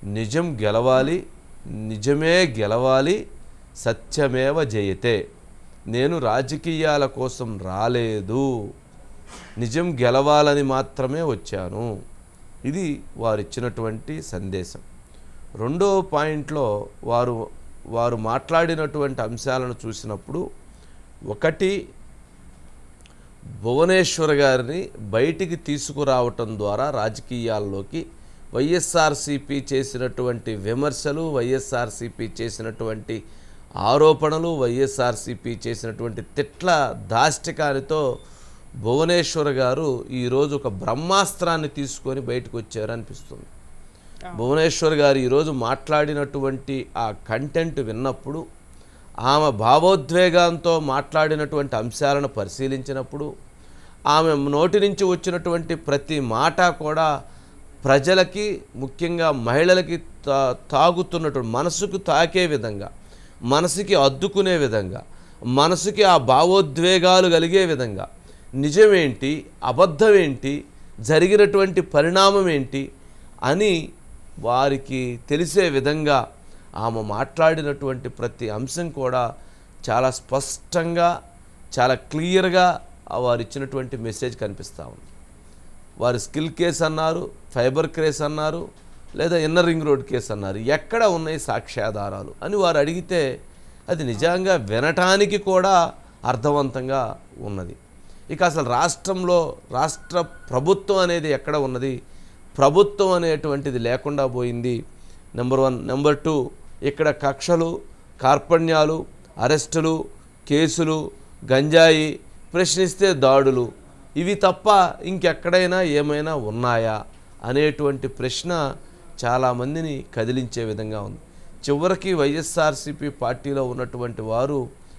నిజం గెలవాలి నిజమే గెలవాలి సత్యమేవ జయతే నేను రాజకీయాల కోసం రాలేదు నిజం గెలవాలని మాత్రమే వచ్చాను ఇది వారు ఇచ్చినటువంటి సందేశం రెండో పాయింట్లో వారు వారు మాట్లాడినటువంటి అంశాలను చూసినప్పుడు ఒకటి భువనేశ్వర్ గారిని బయటికి తీసుకురావటం ద్వారా రాజకీయాల్లోకి వైఎస్ఆర్సీపీ చేసినటువంటి విమర్శలు వైఎస్ఆర్సీపీ చేసినటువంటి ఆరోపణలు వైఎస్ఆర్సీపీ చేసినటువంటి తిట్ల దాష్టికానితో భువనేశ్వర్ గారు ఈరోజు ఒక బ్రహ్మాస్త్రాన్ని తీసుకొని బయటకు వచ్చారు అనిపిస్తుంది భువనేశ్వర్ గారు ఈరోజు మాట్లాడినటువంటి ఆ కంటెంట్ విన్నప్పుడు ఆమె భావోద్వేగంతో మాట్లాడినటువంటి అంశాలను పరిశీలించినప్పుడు ఆమె నోటి నుంచి వచ్చినటువంటి ప్రతి మాట కూడా ప్రజలకి ముఖ్యంగా మహిళలకి తా తాగుతున్నటువంటి మనసుకు తాకే విధంగా మనసుకి అద్దుకునే విధంగా మనసుకి ఆ భావోద్వేగాలు కలిగే విధంగా నిజమేంటి అబద్ధమేంటి జరిగినటువంటి పరిణామం ఏంటి అని వారికి తెలిసే విధంగా ఆమె మాట్లాడినటువంటి ప్రతి అంశం కూడా చాలా స్పష్టంగా చాలా క్లియర్గా వారు ఇచ్చినటువంటి మెసేజ్ కనిపిస్తూ ఉంది వారు స్కిల్ కేసు అన్నారు ఫైబర్ కేసు అన్నారు లేదా ఇన్నర్ రింగ్ రోడ్ కేసు అన్నారు ఎక్కడ ఉన్నాయి సాక్ష్యాధారాలు అని వారు అడిగితే అది నిజంగా వినటానికి కూడా అర్థవంతంగా ఉన్నది ఇక అసలు రాష్ట్రంలో రాష్ట్ర ప్రభుత్వం అనేది ఎక్కడ ఉన్నది ప్రభుత్వం అనేటువంటిది లేకుండా పోయింది నెంబర్ వన్ నెంబర్ టూ ఇక్కడ కక్షలు కార్పణ్యాలు అరెస్టులు కేసులు గంజాయి ప్రశ్నిస్తే దాడులు ఇవి తప్ప ఇంకెక్కడైనా ఏమైనా ఉన్నాయా అనేటువంటి ప్రశ్న చాలామందిని కదిలించే విధంగా ఉంది చివరికి వైఎస్ఆర్సీపీ పార్టీలో ఉన్నటువంటి వారు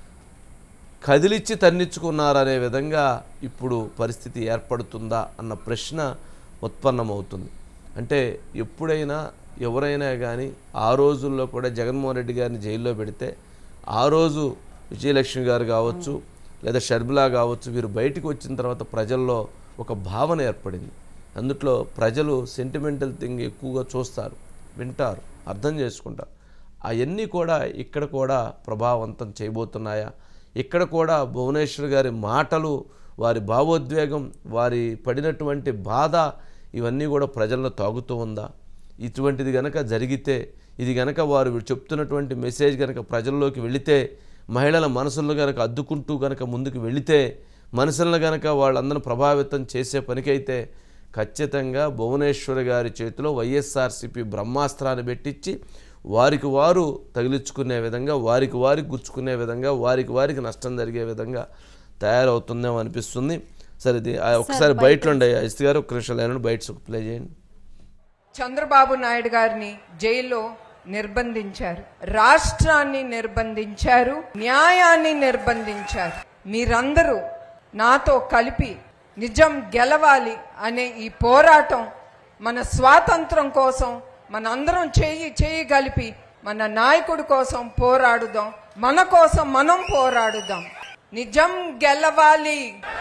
కదిలిచ్చి తన్నించుకున్నారనే విధంగా ఇప్పుడు పరిస్థితి ఏర్పడుతుందా అన్న ప్రశ్న ఉత్పన్నమవుతుంది అంటే ఎప్పుడైనా ఎవరైనా కానీ ఆ రోజుల్లో కూడా జగన్మోహన్ రెడ్డి గారిని జైల్లో పెడితే ఆ రోజు విజయలక్ష్మి గారు కావచ్చు లేదా షర్మిలా కావచ్చు వీరు బయటికి వచ్చిన తర్వాత ప్రజల్లో ఒక భావన ఏర్పడింది అందుట్లో ప్రజలు సెంటిమెంటల్ థింగ్ ఎక్కువగా చూస్తారు వింటారు అర్థం చేసుకుంటారు అవన్నీ కూడా ఇక్కడ కూడా ప్రభావవంతం చేయబోతున్నాయా ఇక్కడ కూడా భువనేశ్వర్ గారి మాటలు వారి భావోద్వేగం వారి పడినటువంటి బాధ ఇవన్నీ కూడా ప్రజల్లో తాగుతూ ఉందా ఇటువంటిది గనక జరిగితే ఇది గనక వారు చెప్తున్నటువంటి మెసేజ్ గనక ప్రజల్లోకి వెళితే మహిళల మనసులను గనక అద్దుకుంటూ గనక ముందుకు వెళితే మనసులను గనక వాళ్ళందరిని ప్రభావితం చేసే పనికైతే ఖచ్చితంగా భువనేశ్వర్ గారి చేతిలో వైఎస్ఆర్సీపీ బ్రహ్మాస్త్రాన్ని పెట్టించి వారికి వారు తగిలించుకునే విధంగా వారికి వారికి గుచ్చుకునే విధంగా వారికి వారికి నష్టం జరిగే విధంగా తయారవుతుందేమో అనిపిస్తుంది సరే ఇది ఆ ఒకసారి బయట ఉండే ఇస్తి గారు ఒక్క నిమిషం లేనండి బయట ప్లే చేయండి చంద్రబాబు నాయుడు గారిని జైల్లో నిర్బంధించారు రాష్ట్రాన్ని నిర్బంధించారు న్యాయాన్ని నిర్బంధించారు మీరందరూ నాతో కలిపి నిజం గెలవాలి అనే ఈ పోరాటం మన స్వాతంత్రం కోసం మనందరం చేయి చేయి కలిపి మన నాయకుడి కోసం పోరాడుదాం మన కోసం మనం పోరాడుదాం నిజం గెలవాలి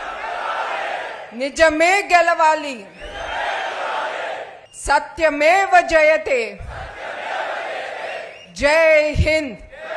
నిజమే గెలవాలి సత్యమేవ జయతే జై హింద్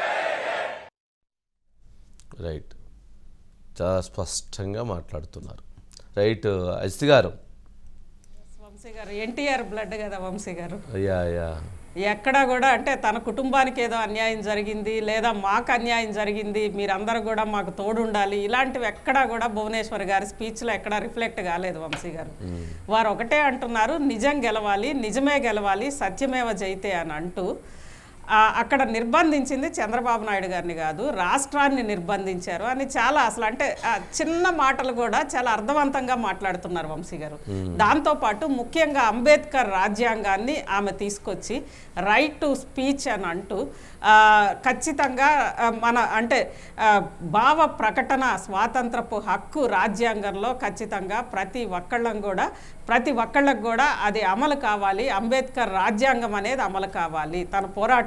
రైట్ చాలా స్పష్టంగా మాట్లాడుతున్నారు రైట్ అజిత్ గారు వంశీ గారు ఎన్టీఆర్ బ్లడ్ కదా వంశీ గారు అయ్యా అయ్యా ఎక్కడా కూడా అంటే తన కుటుంబానికి ఏదో అన్యాయం జరిగింది లేదా మాకు అన్యాయం జరిగింది మీరందరూ కూడా మాకు తోడు ఉండాలి ఇలాంటివి ఎక్కడా కూడా భువనేశ్వర్ గారి స్పీచ్లో ఎక్కడా రిఫ్లెక్ట్ కాలేదు వంశీ గారు వారు ఒకటే అంటున్నారు నిజం గెలవాలి నిజమే గెలవాలి సత్యమేవ జైతే అని అంటూ ఆ, అక్కడ నిర్బంధించింది చంద్రబాబు నాయుడు గారిని కాదు రాష్ట్రాన్ని నిర్బంధించారు అని చాలా అసలు అంటే ఆ చిన్న మాటలు కూడా చాలా అర్థవంతంగా మాట్లాడుతున్నారు వంశీ గారు దాంతోపాటు ముఖ్యంగా అంబేద్కర్ రాజ్యాంగాన్ని ఆమె తీసుకొచ్చి రైట్ టు స్పీచ్ అని అంటూ ఆ, ఖచ్చితంగా ఆ, మన అంటే ఆ, భావ ప్రకటన స్వాతంత్రపు హక్కు రాజ్యాంగంలో ఖచ్చితంగా ప్రతి ఒక్కళ్ళం కూడా ప్రతి ఒక్కళ్ళకు కూడా అది అమలు కావాలి అంబేద్కర్ రాజ్యాంగం అనేది అమలు కావాలి తన పోరాటం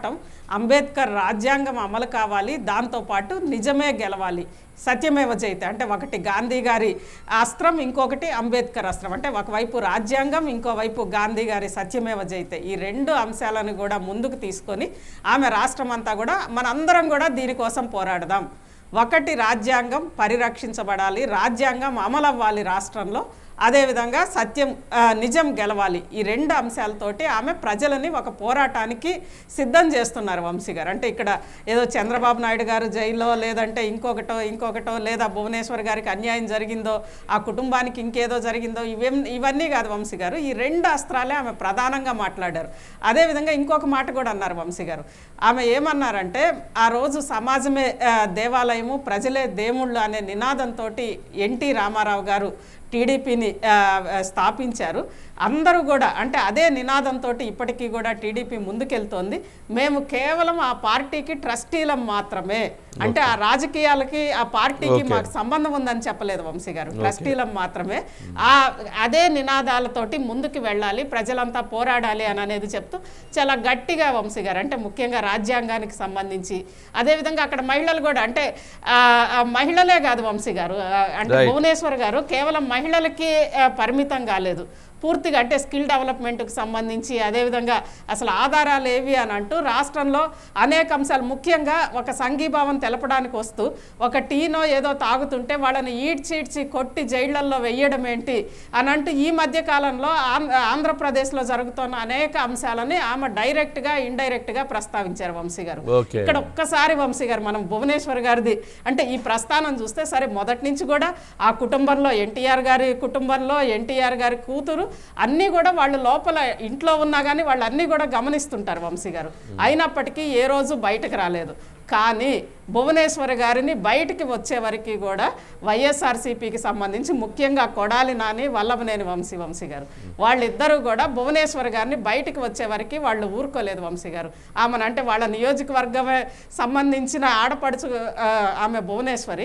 పోరాటం అంబేద్కర్ రాజ్యాంగం అమలు కావాలి దాంతోపాటు నిజమే గెలవాలి సత్యమేవ జయతే అంటే ఒకటి గాంధీ గారి అస్త్రం ఇంకొకటి అంబేద్కర్ అస్త్రం అంటే ఒకవైపు రాజ్యాంగం ఇంకోవైపు గాంధీ గారి సత్యమేవ జయతే ఈ రెండు అంశాలను కూడా ముందుకు తీసుకొని ఆమె రాష్ట్రం అంతా కూడా మనందరం కూడా దీనికోసం పోరాడదాం ఒకటి రాజ్యాంగం పరిరక్షించబడాలి రాజ్యాంగం అమలవ్వాలి రాష్ట్రంలో అదేవిధంగా సత్యం ఆ, నిజం గెలవాలి ఈ రెండు అంశాలతోటి ఆమె ప్రజలని ఒక పోరాటానికి సిద్ధం చేస్తున్నారు వంశీ గారు అంటే ఇక్కడ ఏదో చంద్రబాబు నాయుడు గారు జైల్లో లేదంటే ఇంకొకటో ఇంకొకటో లేదా భువనేశ్వర్ గారికి అన్యాయం జరిగిందో ఆ కుటుంబానికి ఇంకేదో జరిగిందో ఇవేం ఇవన్నీ కాదు వంశీ గారు ఈ రెండు అస్త్రాలే ఆమె ప్రధానంగా మాట్లాడారు అదేవిధంగా ఇంకొక మాట కూడా అన్నారు వంశీ గారు ఆమె ఏమన్నారంటే ఆ రోజు సమాజమే ఆ, దేవాలయము ప్రజలే దేవుళ్ళు అనే నినాదంతో ఎన్టీ రామారావు గారు టీడీపీని స్థాపించారు అందరూ కూడా అంటే అదే నినాదంతో ఇప్పటికీ కూడా టీడీపీ ముందుకెళ్తోంది మేము కేవలం ఆ పార్టీకి ట్రస్టీలం మాత్రమే అంటే ఆ రాజకీయాలకి ఆ పార్టీకి Okay. మాకు సంబంధం ఉందని చెప్పలేదు వంశీ గారు ట్రస్టీలం మాత్రమే ఆ అదే నినాదాలతోటి ముందుకు వెళ్ళాలి ప్రజలంతా పోరాడాలి అని అనేది చెప్తూ చాలా గట్టిగా వంశీ గారు అంటే ముఖ్యంగా రాజ్యాంగానికి సంబంధించి అదేవిధంగా అక్కడ మహిళలు కూడా అంటే ఆ, ఆ మహిళలే కాదు వంశీ గారు ఆ, అంటే Right. భువనేశ్వర్ గారు కేవలం మహిళలకి ఆ, పరిమితం కాలేదు పూర్తిగా అంటే స్కిల్ డెవలప్మెంట్కి సంబంధించి అదేవిధంగా అసలు ఆధారాలు ఏవి అని అంటూ రాష్ట్రంలో అనేక అంశాలు ముఖ్యంగా ఒక సంఘీభావం తెలపడానికి వస్తూ ఒక టీనో ఏదో తాగుతుంటే వాళ్ళని ఈడ్చి ఈడ్చి కొట్టి జైళ్లల్లో వెయ్యడం ఏంటి అని అంటూ ఈ మధ్య కాలంలో ఆం- ఆంధ్రప్రదేశ్లో జరుగుతున్న అనేక అంశాలని ఆమె డైరెక్ట్గా ఇండైరెక్ట్గా ప్రస్తావించారు వంశీ గారు ఓకే ఇక్కడ ఒక్కసారి వంశీ గారు మనం భువనేశ్వర్ గారిది అంటే ఈ ప్రస్థానం చూస్తే సరే మొదటి నుంచి కూడా ఆ కుటుంబంలో ఎన్టీఆర్ గారి కుటుంబంలో ఎన్టీఆర్ గారి కూతురు అన్నీ కూడా వాళ్ళు లోపల ఇంట్లో ఉన్నా కానీ వాళ్ళు అన్నీ కూడా గమనిస్తుంటారు వంశీ గారు అయినప్పటికీ ఏ రోజు బయటకు రాలేదు కానీ భువనేశ్వర్ గారిని బయటికి వచ్చే వరకు కూడా వైఎస్ఆర్సీపీకి సంబంధించి ముఖ్యంగా కొడాలి నాని వల్లభనేని వంశీ వంశీ గారు వాళ్ళిద్దరూ కూడా భువనేశ్వర్ గారిని బయటికి వచ్చే వరకు వాళ్ళు ఊరుకోలేదు వంశీ గారు ఆమెను అంటే వాళ్ళ నియోజకవర్గమే సంబంధించిన ఆడపడుచు ఆ, ఆమె భువనేశ్వరి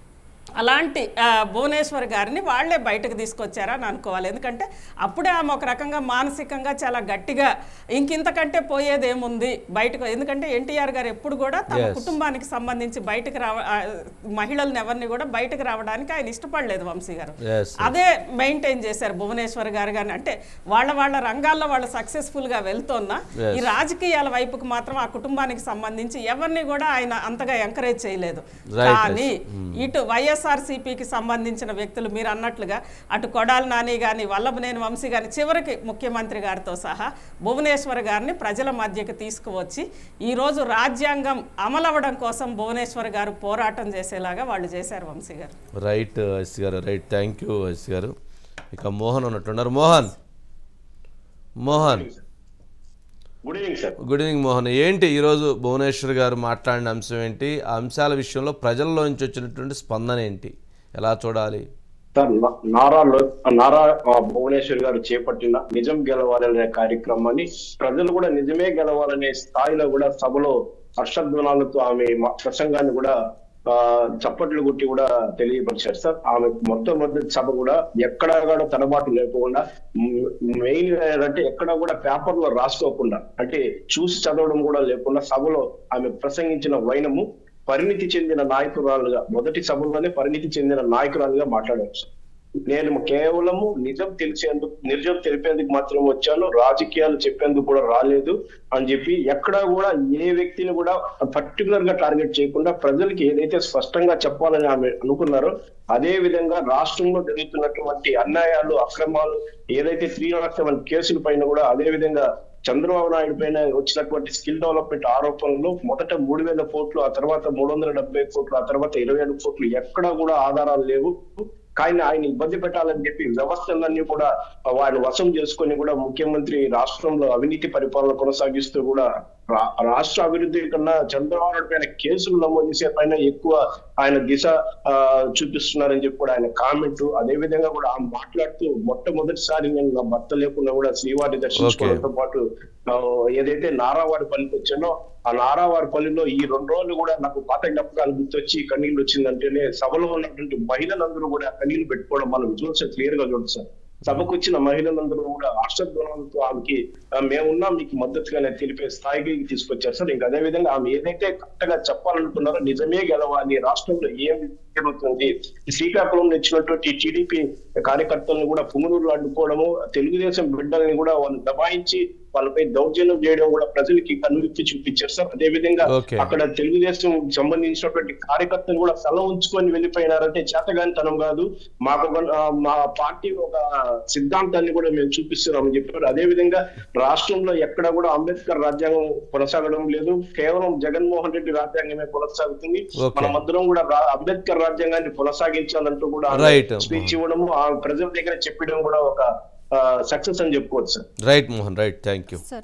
అలాంటి ఆ, భువనేశ్వర్ గారిని వాళ్ళే బయటకు తీసుకొచ్చారని అనుకోవాలి ఎందుకంటే అప్పుడే ఆమె ఒక రకంగా మానసికంగా చాలా గట్టిగా ఇంకింతకంటే పోయేది ఏముంది బయటకు ఎందుకంటే ఎన్టీఆర్ గారు ఎప్పుడు కూడా తమ Yes. కుటుంబానికి సంబంధించి బయటకు రావ ఆ, మహిళలను ఎవరిని కూడా బయటకు రావడానికి ఆయన ఇష్టపడలేదు వంశీ గారు Yes, అదే మెయింటైన్ చేశారు భువనేశ్వర్ గారు కానీ అంటే వాళ్ళ వాళ్ళ రంగాల్లో వాళ్ళు సక్సెస్ఫుల్ గా వెళ్తున్నా Yes. ఈ రాజకీయాల వైపుకు మాత్రం ఆ కుటుంబానికి సంబంధించి ఎవరిని కూడా ఆయన అంతగా ఎంకరేజ్ చేయలేదు Right, కానీ ఇటు వైఎస్ఆర్సీపీకి సంబంధించిన వ్యక్తులు మీరు అన్నట్లుగా అటు కొడాలి నాని కానీ వల్లభనేని వంశీ కానీ చివరికి ముఖ్యమంత్రి గారితో సహా భువనేశ్వర్ గారిని ప్రజల మధ్యకి తీసుకువచ్చి ఈరోజు రాజ్యాంగం అమలవడం కోసం భువనేశ్వర్ గారు పోరాటం చేసేలాగా వాళ్ళు చేశారు వంశీ గారు రైట్ ఎస్ గారు రైట్ థ్యాంక్ యూ ఎస్ గారు ఇక మోహన్ ఉన్నట్టున్నారు Mohan Mohan good evening sir good evening Mohan ఏంటి ఈరోజు భువనేశ్వర్ గారు మాట్లాడిన అంశం ఏంటి ఆ అంశాల విషయంలో ప్రజల్లో నుంచి వచ్చినటువంటి స్పందన ఏంటి ఎలా చూడాలి సార్ నా- నారా లో- నారా ఆ, భువనేశ్వర్ గారు చేపట్టిన నిజం గెలవాలనే కార్యక్రమాన్ని ప్రజలు కూడా నిజమే గెలవాలనే స్థాయిలో కూడా సభలో హర్షధ్వనాలతో ఆమె మా- ప్రసంగాన్ని కూడా ఆ చప్పట్లు కొట్టి కూడా తెలియపరిచారు సార్ ఆమె మొట్టమొదటి సభ కూడా ఎక్కడా కూడా తడబాటు లేకుండా మెయిన్ ఏంటంటే ఎక్కడా కూడా పేపర్ లో రాసుకోకుండా అంటే చూసి చదవడం కూడా లేకుండా సభలో ఆమె ప్రసంగించిన వైనము పరిణితి చెందిన నాయకురాలుగా మొదటి సభలోనే పరిణితి చెందిన నాయకురాలుగా మాట్లాడారు సార్ నేను కేవలము నిజం తెలిసేందుకు నిజం తెలిపేందుకు మాత్రం వచ్చాను రాజకీయాలు చెప్పేందుకు కూడా రాలేదు అని చెప్పి ఎక్కడా కూడా ఏ వ్యక్తిని కూడా పర్టికులర్ గా టార్గెట్ చేయకుండా ప్రజలకి ఏదైతే స్పష్టంగా చెప్పాలని ఆమె అనుకున్నారో అదే విధంగా రాష్ట్రంలో జరుగుతున్నటువంటి అన్యాయాలు అక్రమాలు ఏదైతే త్రీ నాట్ సెవెన్ కేసుల పైన కూడా అదే విధంగా చంద్రబాబు నాయుడు పైన వచ్చినటువంటి స్కిల్ డెవలప్మెంట్ ఆరోపణలు మొదట మూడు వేల కోట్లు ఆ తర్వాత మూడు వందల డెబ్బై కోట్లు ఆ తర్వాత ఇరవై ఏడు కోట్లు ఎక్కడా కూడా ఆధారాలు లేవు కానీ ఆయన ఇబ్బంది పెట్టాలని చెప్పి వ్యవస్థలన్నీ కూడా వారిని వశం చేసుకొని కూడా ముఖ్యమంత్రి రాష్ట్రంలో అవినీతి పరిపాలన కొనసాగిస్తూ కూడా రా- రాష్ట్ర అభివృద్ధి కన్నా చంద్రబాబు నాయుడు పైన కేసులు నమోదు చేసే పైన ఎక్కువ ఆయన దిశ ఆ, చూపిస్తున్నారని చెప్పి కూడా ఆయన కామెంట్ అదే విధంగా కూడా ఆమె మాట్లాడుతూ మొట్టమొదటిసారి నేను నా భర్త లేకుండా కూడా శ్రీవారిని దర్శించుకోవడంతో పాటు ఆ, ఏదైతే నారావాడి పల్లికి వచ్చానో ఆ నారావారి పల్లిలో ఈ రెండు రోజులు కూడా నాకు పాత జ్ఞాపకాలు గుర్తొచ్చి కన్నీళ్ళు వచ్చిందంటేనే సభలో ఉన్నటువంటి మహిళలందరూ కూడా కన్నీళ్లు పెట్టుకోవడం మనం చూస్తే క్లియర్ గా చూడొచ్చు సార్ సభకు వచ్చిన మహిళలందరూ కూడా హర్షధ్వనాలతో ఆమెకి ఆ, మేమున్నాం మీకు మద్దతుగానే తెలిపే స్థాయికి తీసుకొచ్చారు సార్ ఇంకా అదే విధంగా ఆమె ఏదైతే కరెక్ట్ గా చెప్పాలనుకున్నారో నిజమే గెలవాలి రాష్ట్రంలో ఏం జరుగుతుంది ఈ శ్రీకాకుళం ఇచ్చినటువంటి టీడీపీ కార్యకర్తలను కూడా పుంగనూరు అడ్డుకోవడము తెలుగుదేశం బిడ్డల్ని కూడా వాళ్ళు దబాయించి వాళ్ళపై దౌర్జన్యం చేయడం కూడా ప్రజలకి కనువిప్పి చూపించారు సార్ అదే విధంగా Okay. అక్కడ తెలుగుదేశం సంబంధించినటువంటి కార్యకర్తలు కూడా సెల ఉంచుకొని వెళ్ళిపోయినారంటే చేతగానితనం కాదు మాకు ఒక, ఆ, మా పార్టీ ఒక సిద్ధాంతాన్ని కూడా మేము చూపిస్తున్నామని చెప్పారు అదే విధంగా రాష్ట్రంలో ఎక్కడ కూడా అంబేద్కర్ రాజ్యాంగం కొనసాగడం లేదు కేవలం జగన్మోహన్ రెడ్డి రాజ్యాంగమే కొనసాగుతుంది Okay. మన మధ్యలో కూడా రా- అంబేద్కర్ రాజ్యాంగాన్ని కొనసాగించాలంటూ కూడా Right. స్పీచ్ ఇవ్వడము ఆ ప్రజల దగ్గర చెప్పడం కూడా ఒక సక్సెస్ అని చెప్పుకోవచ్చు sir right Mohan right thank you sir